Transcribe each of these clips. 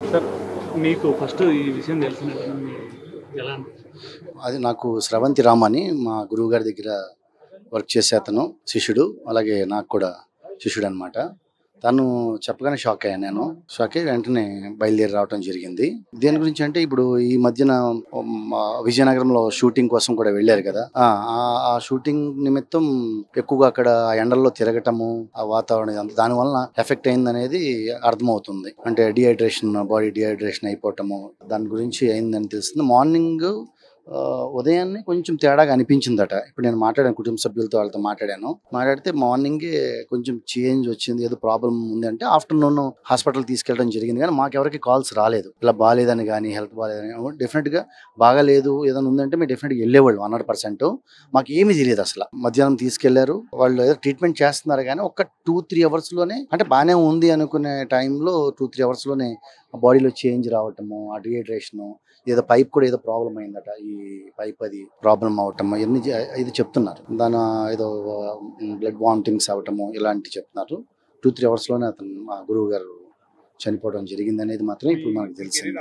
Sir మీకు first ఈ విషయం తెలిసినట్టు ఎలా అది నాకు స్రవంతి రామ్ అని మా గురువు గారి దగ్గర వర్క్ చేసే అతను శిష్యుడు అలాగే నాకు కూడా శిష్యుడు అనమాట తను చెప్పగానే షాక్ అయ్యాను నేను షాక్ అయ్యి వెంటనే బయలుదేరి రావడం జరిగింది దేని గురించి అంటే ఇప్పుడు ఈ మధ్యన మా విజయనగరంలో షూటింగ్ కోసం కూడా వెళ్ళారు కదా ఆ ఆ- ఆ షూటింగ్ నిమిత్తం ఎక్కువగా అక్కడ ఆ ఎండల్లో తిరగటము ఆ వాతావరణం ఇదంతా దాని వలన ఎఫెక్ట్ అయింది అనేది అర్థమవుతుంది అంటే డిహైడ్రేషన్ బాడీ డిహైడ్రేషన్ అయిపోవటము దాని గురించి అయిందని తెలుస్తుంది మార్నింగ్ ఆ, ఉదయాన్నే కొంచెం తేడాగా అనిపించిందట ఇప్పుడు నేను మాట్లాడాను కుటుంబ సభ్యులతో వాళ్ళతో మాట్లాడాను మాట్లాడితే మార్నింగే కొంచెం చేంజ్ వచ్చింది ఏదో ప్రాబ్లం ఉంది అంటే ఆఫ్టర్నూన్ హాస్పిటల్ తీసుకెళ్ళడం జరిగింది కానీ మాకెవరికి కాల్స్ రాలేదు ఇలా బాగాలేదని కానీ హెల్త్ బాగాలేదని డెఫినెట్గా బాగాలేదు ఏదైనా ఉందంటే మేము డెఫినెట్గా వెళ్ళేవాళ్ళు హండ్రెడ్ పర్సెంట్ మాకు ఏమీ తెలియదు అసలు మధ్యాహ్నం తీసుకెళ్లారు వాళ్ళు ఏదో ట్రీట్మెంట్ చేస్తున్నారు కానీ ఒక టూ త్రీ అవర్స్లోనే అంటే బాగానే ఉంది అనుకునే టైంలో టూ త్రీ అవర్స్లోనే బాడీలో చేంజ్ రావటము ఆ డిహైడ్రేషను ఏదో పైప్ కూడా ఏదో ప్రాబ్లం అయిందట ఈ పైప్ అది ప్రాబ్లం అవటం ఇవన్నీ చే- ఇది చెప్తున్నారు దాని ఏదో బ్లడ్ వామిటింగ్స్ అవటము ఇలాంటి చెప్తున్నారు టూ త్రీ అవర్స్లోనే అతను మా గురువు గారు చనిపోవడం జరిగింది అనేది మాత్రం ఇప్పుడు మనకు తెలిసింది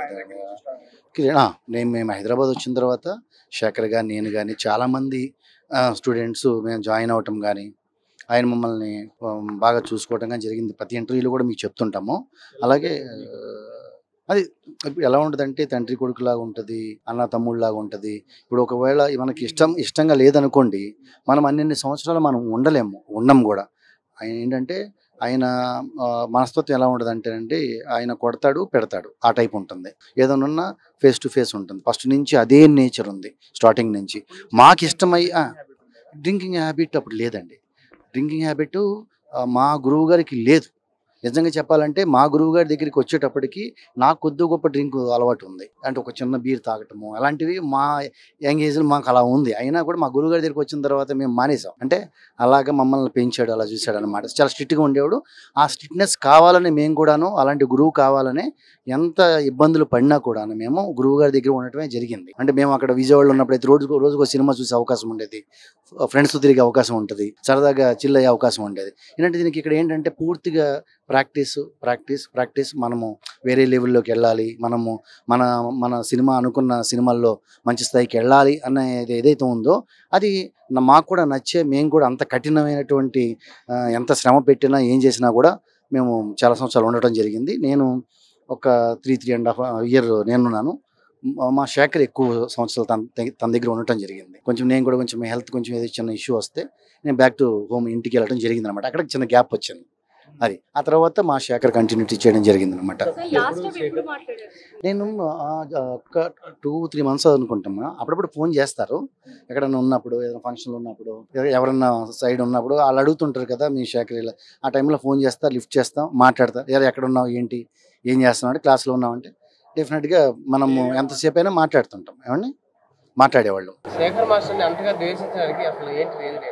కిరణ్, ఆ, నేను మేము హైదరాబాద్ వచ్చిన తర్వాత శేఖర్ గారు నేను కానీ చాలామంది స్టూడెంట్స్ మేము జాయిన్ అవ్వటం కానీ ఆయన మమ్మల్ని ఆ, బాగా చూసుకోవటం కానీ జరిగింది ప్రతి ఇంటర్వ్యూలో కూడా మీకు చెప్తుంటాము అలాగే ఆ, అది ఇప్పుడు ఎలా ఉంటుందంటే తండ్రి కొడుకులాగా ఉంటుంది అన్న తమ్ముళ్ళలాగా ఉంటుంది ఇప్పుడు ఒకవేళ మనకి ఇష్టం ఇష్టంగా లేదనుకోండి మనం అన్ని సంవత్సరాలు మనం ఉండలేము ఉండం కూడా ఆయన ఏంటంటే ఆయన ఆ, మనస్తత్వం ఎలా ఉంటుంది అంటే అండి ఆయన కొడతాడు పెడతాడు ఆ టైప్ ఉంటుంది ఏదైనా ఉన్నా ఫేస్ టు ఫేస్ ఉంటుంది ఫస్ట్ నుంచి అదే నేచర్ ఉంది స్టార్టింగ్ నుంచి మాకు ఇష్టమై డ్రింకింగ్ హ్యాబిట్ అప్పుడు లేదండి డ్రింకింగ్ హ్యాబిట్ మా గురువు గారికి లేదు నిజంగా చెప్పాలంటే మా గురువు గారి దగ్గరికి వచ్చేటప్పటికి నాకు కొద్ది గొప్ప డ్రింక్ అలవాటు ఉంది అంటే ఒక చిన్న బీర్ తాగటము అలాంటివి మా యంగ్ ఏజ్లో మాకు అలా ఉంది అయినా కూడా మా గురువు గారి దగ్గరికి వచ్చిన తర్వాత మేము మానేసాం అంటే అలాగా మమ్మల్ని పెంచాడు అలా చూశాడు అనమాట చాలా స్ట్రిక్ట్గా ఉండేవాడు ఆ స్ట్రిక్ట్నెస్ కావాలని మేము కూడాను అలాంటి గురువు కావాలని ఎంత ఇబ్బందులు పడినా కూడా మేము గురువు గారి దగ్గర ఉండటమే జరిగింది అంటే మేము అక్కడ విజయవాడలో ఉన్నప్పుడు అయితే రోజుకు రోజుకు సినిమా చూసే అవకాశం ఉండేది ఫ్రెండ్స్తో తిరిగే అవకాశం ఉంటుంది సరదాగా చిల్ అయ్యే అవకాశం ఉండేది ఏంటంటే దీనికి ఇక్కడ ఏంటంటే పూర్తిగా ప్రాక్టీస్ ప్రాక్టీస్ ప్రాక్టీస్ మనము వేరే లెవెల్లోకి వెళ్ళాలి మనము మన మన సినిమా అనుకున్న సినిమాల్లో మంచి స్థాయికి వెళ్ళాలి అనేది ఏదైతే ఉందో అది నా- మాకు కూడా నచ్చే మేము కూడా అంత కఠినమైనటువంటి ఆ, ఎంత శ్రమ పెట్టినా ఏం చేసినా కూడా మేము చాలా సంవత్సరాలు ఉండటం జరిగింది నేను ఒక three three and half year నేనున్నాను మా- మా శేఖర్ ఎక్కువ సంవత్సరాలు తన దగ్గ- తన దగ్గర ఉండటం జరిగింది కొంచెం నేను కూడా కొంచెం హెల్త్ కొంచెం ఏదో చిన్న ఇష్యూ వస్తే నేను బ్యాక్ టు హోమ్ ఇంటికి వెళ్ళడం జరిగింది అనమాట అక్కడ చిన్న గ్యాప్ వచ్చింది అది ఆ తర్వాత మా శేఖర్ కంటిన్యూటీ చేయడం జరిగింది అనమాట లాస్ట్ టైం ఎప్పుడు మాట్లాడారు నేను ఆ, ఆ, ఒక టూ త్రీ మంత్స్ అనుకుంటామా అప్పుడప్పుడు ఫోన్ చేస్తారు ఎక్కడైనా ఉన్నప్పుడు ఏదైనా ఫంక్షన్లో ఉన్నప్పుడు ఎవ- ఎవరన్నా సైడ్ ఉన్నప్పుడు వాళ్ళు అడుగుతుంటారు కదా మీ శేఖర్ ఇలా ఆ టైంలో ఫోన్ చేస్తారు లిఫ్ట్ చేస్తాం మాట్లాడతారు "ఏరా, ఎక్కడ ఉన్నావు ఏంటి ఏం చేస్తున్నావు అంటే క్లాస్లో ఉన్నామంటే డెఫినెట్గా మనము ఎంతసేపు అయినా మాట్లాడుతుంటాం ఏమండి మాట్లాడేవాళ్ళు శేఖర్ మాస్టర్ని అంతగా ద్వేషించడానికి అసలు ఏంటి రీజన్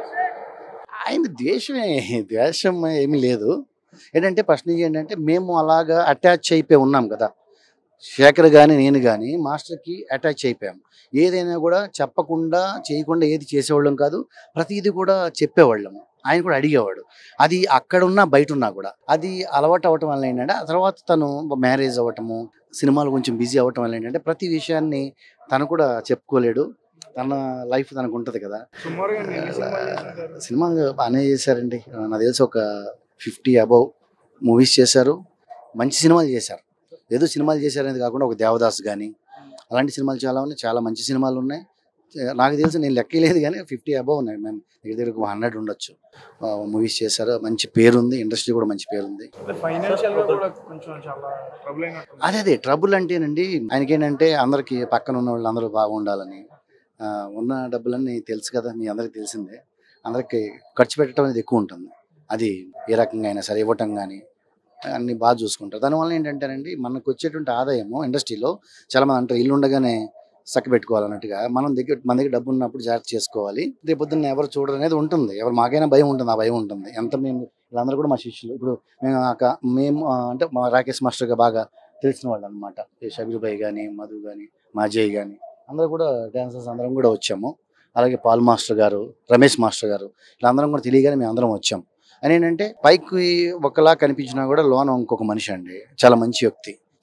ఆయన ద్వేషమే ద్వేషం ఏమీ లేదు ఏంటంటే ఫస్ట్ నుంచి ఏంటంటే మేము అలాగా అటాచ్ అయిపోయి ఉన్నాం కదా శేఖర్ కానీ నేను కానీ మాస్టర్కి అటాచ్ అయిపోయాం ఏదైనా కూడా చెప్పకుండా చేయకుండా ఏది చేసేవాళ్ళం కాదు ప్రతిదీ కూడా చెప్పేవాళ్ళము ఆయన కూడా అడిగేవాడు అది అక్కడ ఉన్నా బయట ఉన్నా కూడా అది అలవాటు అవ్వటం వల్ల ఏంటంటే ఆ తర్వాత తను మ్యారేజ్ అవ్వటము సినిమాలు కొంచెం బిజీ అవ్వటం వల్ల ఏంటంటే ప్రతి విషయాన్ని తను కూడా చెప్పుకోలేడు తన లైఫ్ తనకు ఉంటుంది కదా సుమారుగా ఎన్ని సినిమాలు చేస్తుంటారు? సినిమా బాగానే చేశారండి నాకు తెలిసి ఒక ఫిఫ్టీ అబౌవ్ మూవీస్ చేశారు మంచి సినిమాలు చేశారు ఏదో సినిమాలు చేశారనేది కాకుండా ఒక దేవదాస్ కానీ అలాంటి సినిమాలు చాలా ఉన్నాయి చాలా మంచి సినిమాలు ఉన్నాయి నాకు తెలిసి నేను లెక్కలేదు కానీ ఫిఫ్టీ అబౌవ్ ఉన్నాయి మేము దగ్గర దగ్గర ఒక హండ్రెడ్ ఉండొచ్చు మూవీస్ చేశారు మంచి పేరు ఉంది ఇండస్ట్రీ కూడా మంచి పేరు ఉంది ఫైనాన్షియల్ గా కూడా కొంచెం చాలా ట్రబుల్ అయినట్టు అదే అదే ట్రబుల్ అంటేనండి ఆయనకేంటంటే అందరికి పక్కన ఉన్న వాళ్ళు అందరూ బాగుండాలని ఆ, ఉన్న డబ్బులన్నీ తెలుసు కదా మీ అందరికి తెలిసిందే అందరికి ఖర్చు పెట్టడం అనేది ఎక్కువ ఉంటుంది అది ఏ రకంగా అయినా సరే ఇవ్వటం కానీ అన్ని బాగా చూసుకుంటారు దానివల్ల ఏంటంటేనండి మనకు వచ్చేటువంటి ఆదాయము ఇండస్ట్రీలో చాలా మంది అంటారు ఇల్లు ఉండగానే చక్క పెట్టుకోవాలన్నట్టుగా మనం దగ్గర మన దగ్గర డబ్బు ఉన్నప్పుడు జాగ్రత్త చేసుకోవాలి రేపు పొద్దున్న ఎవరు చూడరు అనేది ఉంటుంది ఎవరు మాకైనా భయం ఉంటుంది ఆ భయం ఉంటుంది ఎంత మేము వీళ్ళందరూ కూడా మా శిష్యులు ఇప్పుడు మేము ఆక- మేము ఆ, అంటే మా రాకేష్ మాస్టర్గా బాగా తెలిసిన వాళ్ళు అనమాట షబీర్ భాయ్ కానీ మధు కానీ మా అజయ్ కానీ అందరూ కూడా డాన్సర్స్ అందరం కూడా వచ్చాము అలాగే పాల్ మాస్టర్ గారు రమేష్ మాస్టర్ గారు వీళ్ళందరం కూడా తెలియగానే మేము అందరం వచ్చాం అని ఏంటంటే పైకి ఒకలా కనిపించినా కూడా లోన ఇంకొక మనిషి అండి చాలా మంచి వ్యక్తి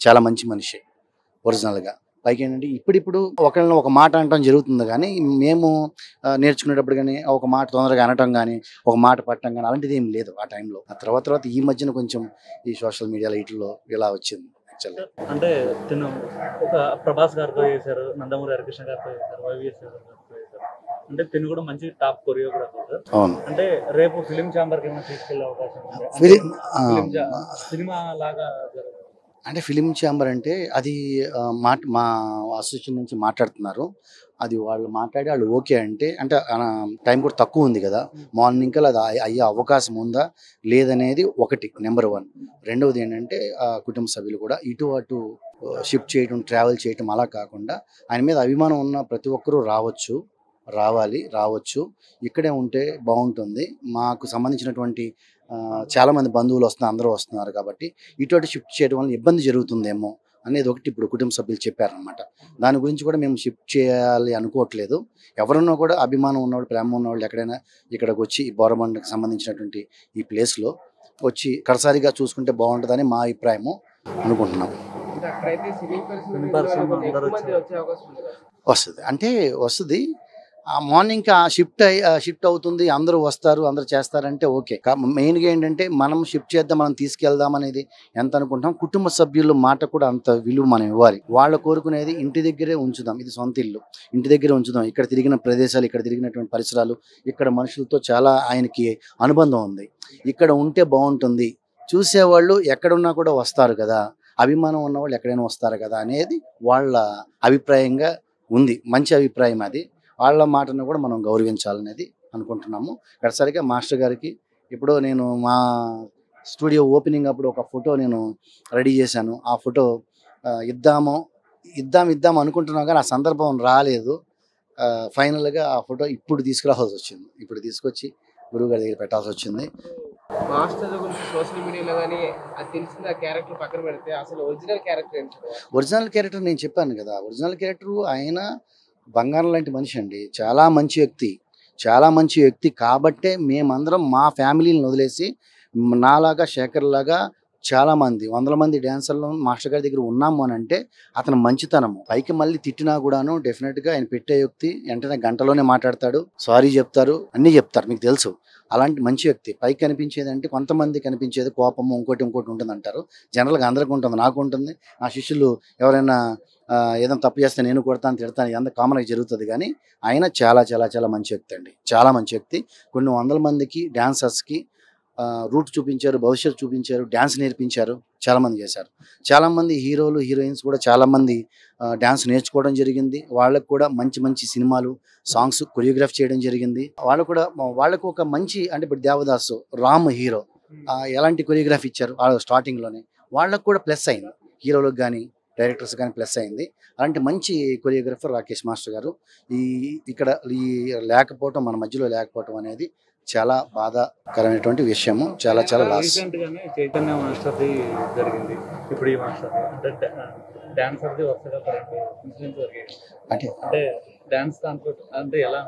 చాలా మంచి మనిషి ఒరిజినల్గా పైకి ఏంటంటే ఇప్పుడిప్పుడు ఒకళ్ళని ఒక మాట అనటం జరుగుతుంది కానీ మేము ఆ, నేర్చుకునేటప్పుడు కానీ ఒక మాట తొందరగా అనటం కానీ ఒక మాట పట్టడం కానీ అలాంటిది ఏం లేదు ఆ టైంలో ఆ తర్వాత తర్వాత ఈ మధ్యన కొంచెం ఈ సోషల్ మీడియా వీటిలో ఇలా వచ్చింది యాక్చువల్గా అంటే తిను ఒక ప్రభాస్ గారితో చేశారు నందమూరి హరికృష్ణ గారితో చేశారు వైవిఎస్ గారితో చేశారు అంటే తిను కూడా మంచి టాప్ కొరియోగ్రాఫర్ సార్ అవును అంటే రేపు ఫిలిం ఛాంబర్కి ఏమైనా తీసుకెళ్లే అవకాశం ఉందా? అంటే ఫిలిం ఆ, ఫిలిం జా- సినిమా లాగా జరగదు. అంటే ఫిలిం ఛాంబర్ అంటే అది ఆ, మాట మా అసోసియేషన్ నుంచి మాట్లాడుతున్నారు అది వాళ్ళు మాట్లాడి వాళ్ళు ఓకే అంటే అంటే టైం కూడా తక్కువ ఉంది కదా మార్నింగ్ కల్లా అది అయ్యే- అయ్యే అవకాశం ఉందా లేదనేది ఒకటి నెంబర్ వన్ రెండవది ఏంటంటే ఆ, కుటుంబ సభ్యులు కూడా ఇటు అటు షిఫ్ట్ చేయడం ట్రావెల్ చేయడం అలా కాకుండా ఆయన మీద అభిమానం ఉన్న ప్రతి ఒక్కరూ రావచ్చు రావాలి రావచ్చు ఇక్కడే ఉంటే బాగుంటుంది మాకు సంబంధించినటువంటి ఆ, చాలా మంది బంధువులు వస్తున్నారు అందరూ వస్తున్నారు కాబట్టి ఇటు అటు షిఫ్ట్ చేయడం వల్ల ఇబ్బంది జరుగుతుందేమో అనేది ఒకటి ఇప్పుడు కుటుంబ సభ్యులు చెప్పారనమాట దాని గురించి కూడా మేము షిఫ్ట్ చేయాలి అనుకోవట్లేదు ఎవరన్నా కూడా అభిమానం ఉన్నవాళ్ళు ప్రేమ ఉన్నవాళ్ళు ఎక్కడైనా ఇక్కడికి వచ్చి ఈ బోరబండకి సంబంధించినటువంటి ఈ ప్లేస్లో వచ్చి కడసారిగా చూసుకుంటే బాగుంటుందని మా అభిప్రాయము అనుకుంటున్నాం అంటే అక్కడైతే సినీ పర్సన్ సినీ person అందరూ ఎక్కువ మంది వచ్చారు. వచ్చే అవకాశం ఉంది కదా. వస్తుంది అంటే వస్తుంది ఆ మార్నింగ్ ఆ షిఫ్ట్ అయి షిఫ్ట్ అవుతుంది అందరూ వస్తారు అందరూ చేస్తారంటే ఓకే మెయిన్గా ఏంటంటే మనం షిఫ్ట్ చేద్దాం మనం తీసుకెళ్దాం అనేది ఎంత అనుకుంటాం కుటుంబ సభ్యుల మాట కూడా అంత విలువ మనం ఇవ్వాలి వాళ్ళ కోరుకునేది ఇంటి దగ్గరే ఉంచుదాం ఇది సొంత ఇల్లు ఇంటి దగ్గరే ఉంచుదాం ఇక్కడ తిరిగిన ప్రదేశాలు ఇక్కడ తిరిగినటువంటి పరిసరాలు ఇక్కడ మనుషులతో చాలా ఆయనకి అనుబంధం ఉంది ఇక్కడ ఉంటే బాగుంటుంది చూసేవాళ్ళు ఎక్కడున్నా కూడా వస్తారు కదా అభిమానం ఉన్న వాళ్ళు ఎక్కడైనా వస్తారు కదా అనేది వాళ్ళ అభిప్రాయంగా ఉంది మంచి అభిప్రాయం అది వాళ్ళ మాటను కూడా మనం గౌరవించాలనేది అనుకుంటున్నాము కడసరిగా మాస్టర్ గారికి ఇప్పుడు నేను మా స్టూడియో ఓపెనింగ్ అప్పుడు ఒక ఫోటో నేను రెడీ చేశాను ఆ ఫోటో ఆ, ఇద్దాము ఇద్దాం ఇద్దాం అనుకుంటున్నాం కానీ ఆ సందర్భం రాలేదు ఆ, ఫైనల్గా ఆ ఫోటో ఇప్పుడు తీసుకురావాల్సి వచ్చింది ఇప్పుడు తీసుకొచ్చి గురువుగారి దగ్గర పెట్టాల్సి వచ్చింది మాస్టర్ గురించి సోషల్ మీడియాలో కానీ అది తెలిసిన ఆ క్యారెక్టర్ పక్కన పెడితే అసలు ఒరిజినల్ క్యారెక్టర్ ఏంటి ఒరిజినల్ క్యారెక్టర్ నేను చెప్పాను కదా ఒరిజినల్ క్యారెక్టర్ ఆయన బంగారం లాంటి మనిషి అండి చాలా మంచి వ్యక్తి చాలా మంచి వ్యక్తి కాబట్టే మేమందరం మా ఫ్యామిలీని వదిలేసి మ్, నాలాగా శేఖర్ లాగా చాలా మంది వందల మంది డ్యాన్సర్లు మాస్టర్ గారి దగ్గర ఉన్నాము అని అంటే అతను మంచితనము పైకి మళ్ళీ తిట్టినా కూడాను డెఫినెట్ గా ఆయన పెట్టే వ్యక్తి వెంటనే గంటలోనే మాట్లాడతాడు సారీ చెప్తారు అన్నీ చెప్తారు మీకు తెలుసు అలాంటి మంచి వ్యక్తి పైకి కనిపించేది అంటే కొంతమంది కనిపించేది కోపము ఇంకోటి ఇంకోటి ఉంటుంది అంటారు జనరల్గా అందరికీ ఉంటుంది నాకు ఉంటుంది నా శిష్యులు ఎవరైనా ఆ, ఏదైనా తప్పు చేస్తే నేను కొడతాను తిడతాను ఎంత కామన్గా జరుగుతుంది కానీ ఆయన చాలా చాలా చాలా మంచి వ్యక్తి అండి చాలా మంచి వ్యక్తి కొన్ని వందల మందికి డాన్సర్స్కి రూట్ చూపించారు భవిష్యత్తు చూపించారు డ్యాన్స్ నేర్పించారు చాలా మంది చేశారు చాలా మంది హీరోలు హీరోయిన్స్ కూడా చాలా మంది డ్యాన్స్ నేర్చుకోవడం జరిగింది వాళ్ళకు కూడా మంచి మంచి సినిమాలు సాంగ్స్ కొరియోగ్రాఫ్ చేయడం జరిగింది వాళ్ళు కూడా వాళ్ళకు ఒక మంచి అంటే ఇప్పుడు దేవదాసు రామ్ హీరో ఆ, ఎలాంటి కొరియోగ్రాఫ్ ఇచ్చారు వాళ్ళు స్టార్టింగ్లోనే వాళ్ళకు కూడా ప్లస్ అయింది హీరోలకు కానీ డైరెక్టర్స్ కానీ ప్లస్ అయింది అలాంటి మంచి కొరియోగ్రాఫర్ రాకేష్ మాస్టర్ గారు ఈ ఇక్కడ ఈ లేకపోవటం మన మధ్యలో లేకపోవటం అనేది చాలా బాధాకరమైనటువంటి విషయము చాలా చాలా లాస్ రీసెంట్ గానే చైతన్య మాస్టర్ది జరిగింది ఇప్పుడు ఈ మాస్టర్ అంటే డాన్సర్ది వరుసగా పన్నెండు ఇన్సిడెంట్స్ జరిగాయి అంటే అంటే డాన్స్ దాంట్లో అంటే ఎలా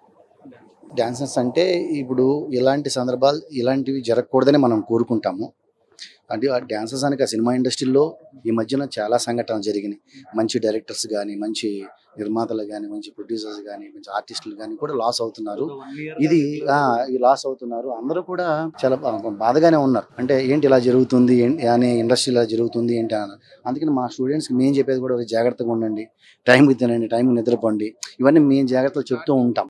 డాన్సర్స్ అంటే ఇప్పుడు ఇలాంటి సందర్భాలు ఇలాంటివి జరగకూడదని మనం కోరుకుంటాము అంటే ఆ డాన్సర్స్ అనక సినిమా ఇండస్ట్రీలో ఈ మధ్యన చాలా సంఘటనలు జరిగినాయి మంచి డైరెక్టర్స్ కానీ మంచి నిర్మాతలు కానీ మంచి ప్రొడ్యూసర్స్ కానీ మంచి ఆర్టిస్టులు కానీ కూడా లాస్ అవుతున్నారు ఇది ఆ, ఈ లాస్ అవుతున్నారు అందరూ కూడా చాలా బా- బాధగానే ఉన్నారు అంటే ఏంటి ఇలా జరుగుతుంది ఏంటి అనే ఇండస్ట్రీ ఇలా జరుగుతుంది ఏంటి అని అందుకని మా స్టూడెంట్స్కి మేము చెప్పేది కూడా "ఒరేయ్, జాగ్రత్తగా ఉండండి టైంకి తినండి టైంకి నిద్రపోండి ఇవన్నీ మేము జాగ్రత్తలు చెప్తూ ఉంటాం